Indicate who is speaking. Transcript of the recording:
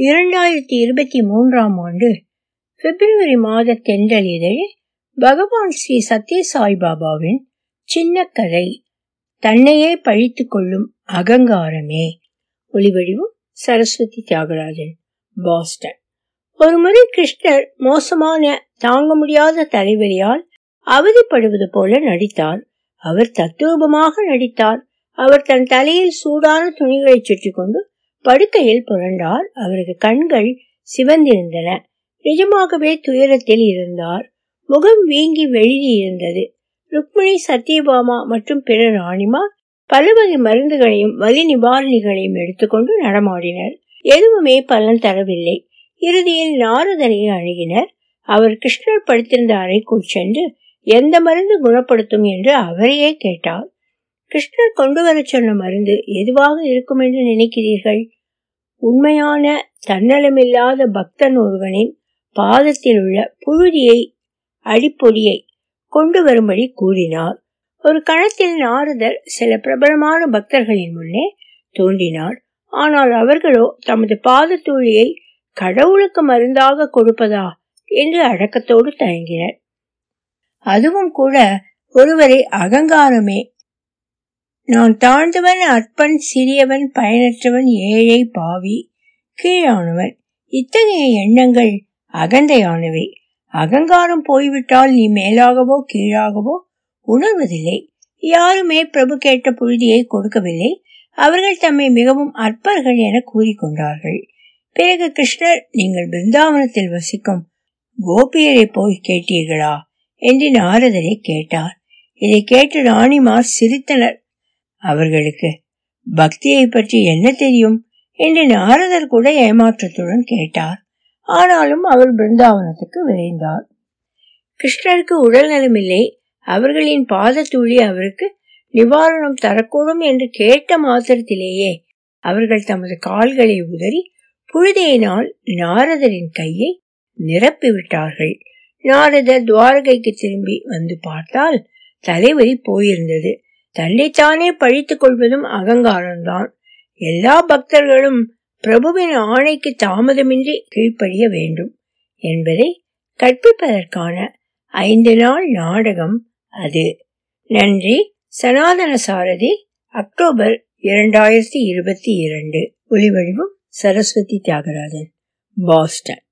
Speaker 1: இரண்டாயிரத்தி இருபத்தி மூன்றாம் ஆண்டு பிப்ரவரி மாத தென்றல் இதழில் பகவான் ஸ்ரீ சத்ய சாய்பாபாவின் சின்ன கதை தன்னையே பழித்து கொள்ளும் அகங்காரமே ஒளிவடிவும் சரஸ்வதி தியாகராஜன் பாஸ்டன் ஒருமுறை கிருஷ்ணர் மோசமான தாங்க முடியாத தலைவலியால் அவதிப்படுவது போல நடித்தார் அவர் தத்ரூபமாக நடித்தார் அவர் தன் தலையில் சூடான துணிகளை சுற்றி கொண்டு படுக்கையில் புரண்டார் அவரது கண்கள் சிவந்திருந்தன நிஜமாகவே துயரத்தில் இருந்தார் முகம் வீங்கி வெளியே இருந்தது ருக்மிணி சத்யபாமா மற்றும் பிற ராணிமார் பல வகை மருந்துகளையும் வலி நிவாரணிகளையும் எடுத்துக்கொண்டு நடமாடினர் எதுவுமே பலன் தரவில்லை இறுதியில் நாரதனை அணுகினர் அவர் கிருஷ்ணர் படுத்திருந்த அறைக்குள் சென்று எந்த மருந்து குணப்படுத்தும் என்று அவரையே கேட்டார் கிருஷ்ணர் கொண்டு வர சொன்ன மருந்து எதுவாக இருக்கும் என்று நினைக்கிறீர்கள் உண்மையான தன்னலமில்லாத பக்தன் ஒருவனின் பாதத்தில் உள்ள புழுதியை அடிப்பொடியை கொண்டு வரும்படி கூறினார் ஒரு கணத்தில் நாரதர் சில பிரபலமான பக்தர்களின் முன்னே தோன்றினார் ஆனால் அவர்களோ தமது பாதத்தூளியை கடவுளுக்கு மருந்தாக கொடுப்பதா என்று அடக்கத்தோடு தயங்கினர் அதுவும் கூட ஒருவரை அகங்காரமே நான் தாழ்ந்தவன் அற்பன் சிறியவன் பயனற்றவன் ஏழை பாவி கீழானவன் இத்தகைய எண்ணங்கள் அகந்தையானவை அகங்காரம் போய்விட்டால் நீ மேலாகவோ கீழாகவோ உணர்வதில்லை யாருமே பிரபு கேட்ட புழுதியை கொடுக்கவில்லை அவர்கள் தம்மை மிகவும் அற்பர்கள் என கூறிக்கொண்டார்கள் பிறகு கிருஷ்ணர் நீங்கள் பிருந்தாவனத்தில் வசிக்கும் கோபியரை போய் கேட்டீர்களா என்று நாரதரை கேட்டார் இதை கேட்டு ராணிமார் சிரித்தனர் அவர்களுக்கு பக்தியை பற்றி என்ன தெரியும் என்று நாரதர் கூட ஏமாற்றத்துடன் கேட்டார் ஆனாலும் அவர் பிருந்தாவனத்துக்கு விரைந்தார் கிருஷ்ணருக்கு உடல் நலமில்லை அவர்களின் பாதத்தூளி அவருக்கு நிவாரணம் தரக்கூடும் என்று கேட்ட மாத்திரத்திலேயே அவர்கள் தமது கால்களை உதறி புழுதியினால் நாரதரின் கையை நிரப்பிவிட்டார்கள் நாரதர் துவாரகைக்கு திரும்பி வந்து பார்த்தால் தலைவலி போயிருந்தது தன்னைத்தானே பழித்துக் கொள்வதும் அகங்காரம்தான் எல்லா பக்தர்களும் பிரபுவின் ஆணைக்கு தாமதமின்றி கீழ்ப்படிய வேண்டும் என்பதை கற்பிப்பதற்கான ஐந்து நாள் நாடகம் அது நன்றி சனாதன சாரதி அக்டோபர் இரண்டாயிரத்தி இருபத்தி இரண்டு ஒளிவடிவம் சரஸ்வதி தியாகராஜன் பாஸ்டன்